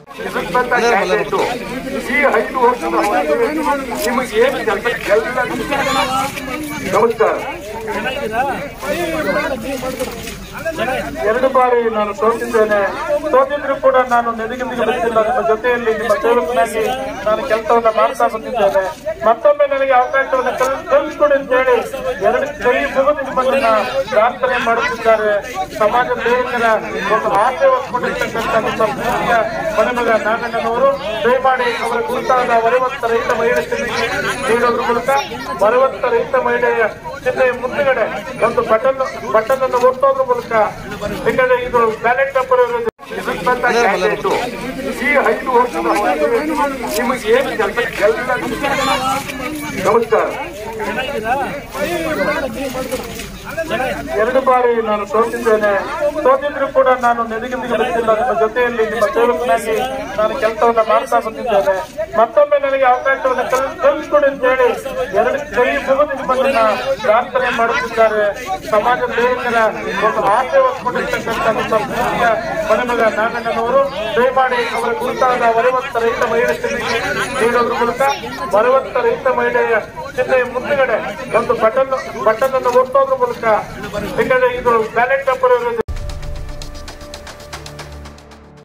ಇರುತ್ತಂತ candidate ಈ ಐದು ವರ್ಷದ ಅವಧಿಯಲ್ಲಿ ನಿಮಗೆ ಏನು ಕೆಲಸ ಎಲ್ಲ ನಮಸ್ಕಾರ ಎರಡು ಬಾರಿ ನಾನು ಸೋತಿದ್ದೇನೆ ಸೋತಿದ್ರು ಕೂಡ ನಾನು ನೆದಗಿಂದಿಗೆ ಬಂದಿಲ್ಲ ನಿಮ್ಮ ಜೊತೆಯಲ್ಲಿ ನಿಮ್ಮ ಸೇವಕನಾಗಿ ನಾನು ಕೆಲಸವನ್ನ ಮಾಡ್ತಾ ಬಂದಿದ್ದೇನೆ ಮತ್ತೊಮ್ಮೆ ನನಗೆ ಅವಕಾಶವನ್ನು ಕಲ್- ಕಲ್ಪಿಸ್ಕೊಡಿ ಅಂತ ಹೇಳಿ ಎರಡು ಕೈ ಮುಗಿದು ನಿಮ್ಮನ್ನ ಪ್ರಾರ್ಥನೆ ಮಾಡುತ್ತಿದ್ದಾರೆ ಸಮಾಜ ಸೇವಕರ ಒಂದು ಆಸೆ ಹೊತ್ಕೊಂಡಿರ್ತಕ್ಕಂಥ ನಿಮ್ಮ ಪ್ರೀತಿಯ ಮನೆಮಗ ನಾಗಣ್ಣನವರು ದಯಮಾಡಿ ಅವರ ಕುರಿತಾದ ವರವತ್ತ ರೈತ ಮಹಿಳೆ ಚಿಹ್ನೆಗೆ ನೀಡೋದ್ರ ಮೂಲಕ ವರವತ್ತ ರೈತ ಮಹಿಳೆಯ ಚಿಹ್ನೆಯ ಮುಂದುಗಡೆ ಒಂದು ಬಟನ್ ಬಟನ್ ಅನ್ನು ಒತ್ತೋದ್ರ ಮೂಲಕ ಯಾಕಂದ್ರೆ ಇದು ಬ್ಯಾಲೆಟ್ ಪೇಪರ್ ಇರುತ್ತಂತ ಕ್ಯಾಂಡಿಡೇಟ್ ಈ ಐದು ವರ್ಷದ ಅವಧಿಯಲ್ಲಿ ನಿಮಗೆ ಏನು ಕೆಲಸ ಎಲ್ಲ ನಮಸ್ಕಾರ ಎರಡು ಬಾರಿ ನಾನು ಸೋತಿದ್ದೇನೆ ಸೋತಿದ್ರು ಕೂಡ ನಾನು ನೆದಗಿಂದಿಗೆ ಬಂದಿಲ್ಲ ನಿಮ್ಮ ಜೊತೆಯಲ್ಲಿ ನಿಮ್ಮ ಸೇವಕನಾಗಿ ನಾನು ಕೆಲಸವನ್ನ ಮಾಡ್ತಾ ಬಂದಿದ್ದೇನೆ ಮತ್ತೊಮ್ಮೆ ನನಗೆ ಅವಕಾಶವನ್ನು ಕಲ್- ಕಲ್ಪಿಸ್ಕೊಡಿ ಅಂತ ಹೇಳಿ ಎರಡು ಕೈ ಮುಗಿದು ನಿಮ್ಮನ್ನ ಪ್ರಾರ್ಥನೆ ಮಾಡುತ್ತಿದ್ದಾರೆ ಸಮಾಜ ಸೇವಕರ ಒಂದು ಆಸೆ ಹೊತ್ಕೊಂಡಿರ್ತಕ್ಕಂಥ ನಿಮ್ಮ ಪ್ರೀತಿಯ ಮನೆಮಗ ನಾಗಣ್ಣನವರು ದಯಮಾಡಿ ಅವರ ಕುರಿತಾದ ವರವತ್ತ ರೈತ ಮಹಿಳೆ ಚಿಹ್ನೆಗೆ ನೀಡೋದ್ರ ಮೂಲಕ ವರವತ್ತ ರೈತ ಮಹಿಳೆಯ ಚಿಹ್ನೆಯ ಮುಂದುಗಡೆ ಒಂದು ಬಟನ್ ಬಟನ್ ಅನ್ನು ಒತ್ತೋದ್ರ ಮೂಲಕ ಯಾಕಂದ್ರೆ ಇದು ಬ್ಯಾಲೆಟ್ ಪೇಪರ್